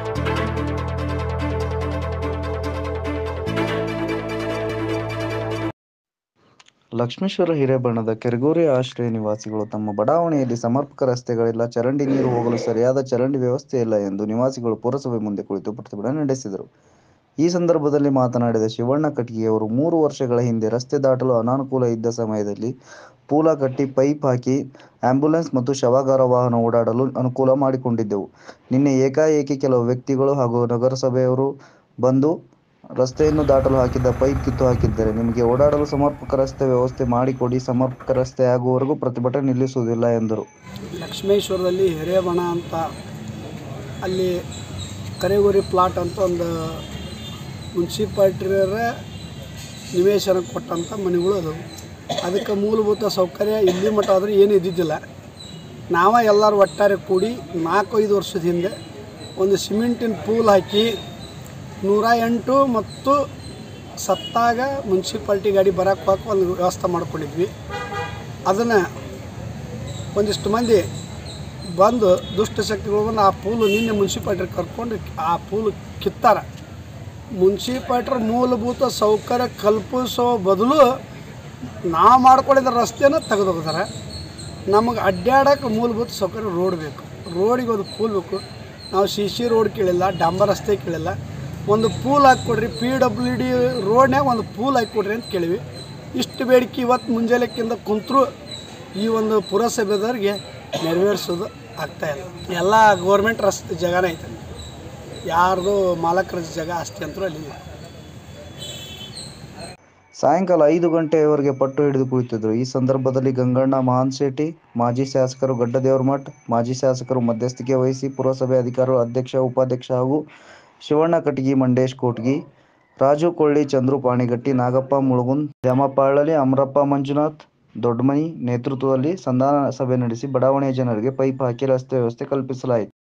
ಲಕ್ಷ್ಮೇಶ್ವರ ಹಿರೇಬಣದ ಕೆರಗೋರಿ ಆಶ್ರಯ ನಿವಾಸಿಗಳು ತಮ್ಮ ಬಡಾವಣೆಯಲ್ಲಿ ಸಮರ್ಪಕ ರಸ್ತೆಗಳಿಲ್ಲ, ಚರಂಡಿ ನೀರು ಹೋಗಲು ಸರಿಯಾದ ಚರಂಡಿ ವ್ಯವಸ್ಥೆ ಇಲ್ಲ ಎಂದು ನಿವಾಸಿಗಳು ಪುರಸಭೆ ಮುಂದೆ ಕುಳಿತು ಪ್ರತಿಭಟನೆ ನಡೆಸಿದರು. ಈ ಸಂದರ್ಭದಲ್ಲಿ ಮಾತನಾಡಿದ ಶಿವಣ್ಣ ಕಟಗಿಯವರು, ಮೂರು ವರ್ಷಗಳ ಹಿಂದೆ ರಸ್ತೆ ದಾಟಲು ಅನಾನುಕೂಲ ಇದ್ದ ಸಮಯದಲ್ಲಿ ಪೂಲ ಕಟ್ಟಿ, ಪೈಪ್ ಹಾಕಿ ಆಂಬ್ಯುಲೆನ್ಸ್ ಮತ್ತು ಶವಾಗಾರ ವಾಹನ ಓಡಾಡಲು ಅನುಕೂಲ ಮಾಡಿಕೊಂಡಿದ್ದೆವು. ನಿನ್ನೆ ಏಕಾಏಕಿ ಕೆಲವು ವ್ಯಕ್ತಿಗಳು ಹಾಗೂ ನಗರಸಭೆಯವರು ಬಂದು ರಸ್ತೆಯನ್ನು ದಾಟಲು ಹಾಕಿದ್ದ ಪೈಪ್ ಕಿತ್ತು ಹಾಕಿದ್ದಾರೆ. ನಮಗೆ ಓಡಾಡಲು ಸಮರ್ಪಕ ರಸ್ತೆ ವ್ಯವಸ್ಥೆ ಮಾಡಿಕೊಡಿ, ಸಮರ್ಪಕ ರಸ್ತೆ ಆಗುವವರೆಗೂ ಪ್ರತಿಭಟನೆ ನಿಲ್ಲಿಸುವುದಿಲ್ಲ ಎಂದರು. ಲಕ್ಷ್ಮೇಶ್ವರದಲ್ಲಿ ಹಿರೇಬಣ ಅಂತ ಅಲ್ಲಿ ಕರೇಗುರಿ ಪ್ಲಾಟ್ ಅಂತ ಒಂದು ಮುನ್ಸಿಪಾಲ್ಟಿಯರ ನಿವೇಶನ ಕೊಟ್ಟಂಥ ಮನೆಗಳು ಅದಾವು ಅದಕ್ಕೆ ಮೂಲಭೂತ ಸೌಕರ್ಯ ಇಲ್ಲಿ ಮಟ್ಟ ಆದರೂ ಏನು ಇದ್ದಿದ್ದಿಲ್ಲ ನಾವ ಎಲ್ಲರೂ ಒಟ್ಟಾರೆ ಕೂಡಿ ನಾಲ್ಕೈದು ವರ್ಷದ ಹಿಂದೆ ಒಂದು ಸಿಮೆಂಟಿನ ಪೂಲ್ ಹಾಕಿ ನೂರ ಎಂಟು ಮತ್ತು ಸತ್ತಾಗ ಮುನ್ಸಿಪಾಲ್ಟಿ ಗಾಡಿ ಬರೋಕ್ಕೆ ಹೋಗಕ್ಕೆ ಒಂದು ವ್ಯವಸ್ಥೆ ಮಾಡ್ಕೊಂಡಿದ್ವಿ ಅದನ್ನು ಒಂದಿಷ್ಟು ಮಂದಿ ಬಂದು ದುಷ್ಟಶಕ್ತಿಗಳು ಬಂದು ಆ ಪೂಲು ನಿನ್ನೆ ಮುನ್ಸಿಪಾಲ್ಟಿ ಕರ್ಕೊಂಡು ಆ ಪೂಲು ಕಿತ್ತಾರ ಮುನ್ಸಿಪಾಲ್ಟ್ರ ಮೂಲಭೂತ ಸೌಕರ್ಯ ಕಲ್ಪಿಸೋ ಬದಲು ನಾವು ಮಾಡ್ಕೊಂಡಿದ್ದ ರಸ್ತೆನ ತೆಗೆದೋಗ್ತಾರೆ ನಮಗೆ ಅಡ್ಡಾಡೋಕೆ ಮೂಲಭೂತ ಸೌಕರ್ಯ ರೋಡ್ ಬೇಕು ರೋಡಿಗೆ ಒಂದು ಪೂಲ್ ಬೇಕು ನಾವು ಸಿ ಸಿ ರೋಡ್ ಕೇಳಿಲ್ಲ ಡಾಂಬರ್ ರಸ್ತೆ ಕೇಳಿಲ್ಲ ಒಂದು ಪೂಲ್ ಹಾಕ್ಕೊಡ್ರಿ ಪಿ ಡಬ್ಲ್ಯೂ ಡಿ ರೋಡ್ನ್ಯಾಗ ಒಂದು ಪೂಲ್ ಹಾಕ್ಕೊಡ್ರಿ ಅಂತ ಕೇಳಿವಿ ಇಷ್ಟು ಬೇಡಿಕೆ ಇವತ್ತು ಮುಂಜಾನೆಕ್ಕಿಂತ ಕುಂತರು ಈ ಒಂದು ಪುರಸಭೆದವ್ರಿಗೆ ನೆರವೇರಿಸೋದು ಆಗ್ತಾಯಿಲ್ಲ ಎಲ್ಲ ಗೋರ್ಮೆಂಟ್ ರಸ್ತೆ ಜಾಗನೇ ಐತೆ ಯಾರ್ದು ಮಾಲಕರ ಜಾಗ ಆಸ್ತಿ ಅಂತೂ ಅಲ್ಲಿ ಇಲ್ಲ. ಸಾಯಂಕಾಲ ಐದು ಗಂಟೆಯವರೆಗೆ ಪಟ್ಟು ಹಿಡಿದು ಕುಳಿತಿದ್ದರು. ಈ ಸಂದರ್ಭದಲ್ಲಿ ಗಂಗಣ್ಣ ಮಹಾನ್ಶೆಟ್ಟಿ, ಮಾಜಿ ಶಾಸಕರು ಗಡ್ಡದೇವರಮಠ, ಮಾಜಿ ಶಾಸಕರು ಮಧ್ಯಸ್ಥಿಕೆ ವಹಿಸಿ ಪುರಸಭೆ ಅಧಿಕಾರಿಗಳು, ಅಧ್ಯಕ್ಷ, ಉಪಾಧ್ಯಕ್ಷ ಹಾಗೂ ಶಿವಣ್ಣ ಕಟಗಿ, ಮಂಡೇಶ ಕೋಟಗಿ, ರಾಜು ಕೊಳ್ಳಿ, ಚಂದ್ರು ಪಾಣಿಗಟ್ಟಿ, ನಾಗಪ್ಪ ಮುಳಗುಂದ, ದ್ಯಾಮಪ್ಪ ಅಳ್ಳಲಿ, ಅಮರಪ್ಪ ಮಂಜುನಾಥ ದೊಡ್ಡಮನಿ ನೇತೃತ್ವದಲ್ಲಿ ಸಂಧಾನ ಸಭೆ ನಡೆಸಿ ಬಡಾವಣೆಯ ಜನರಿಗೆ ಪೈಪ್ ಹಾಕಿ ರಸ್ತೆ ವ್ಯವಸ್ಥೆ ಕಲ್ಪಿಸಲಾಯಿತು.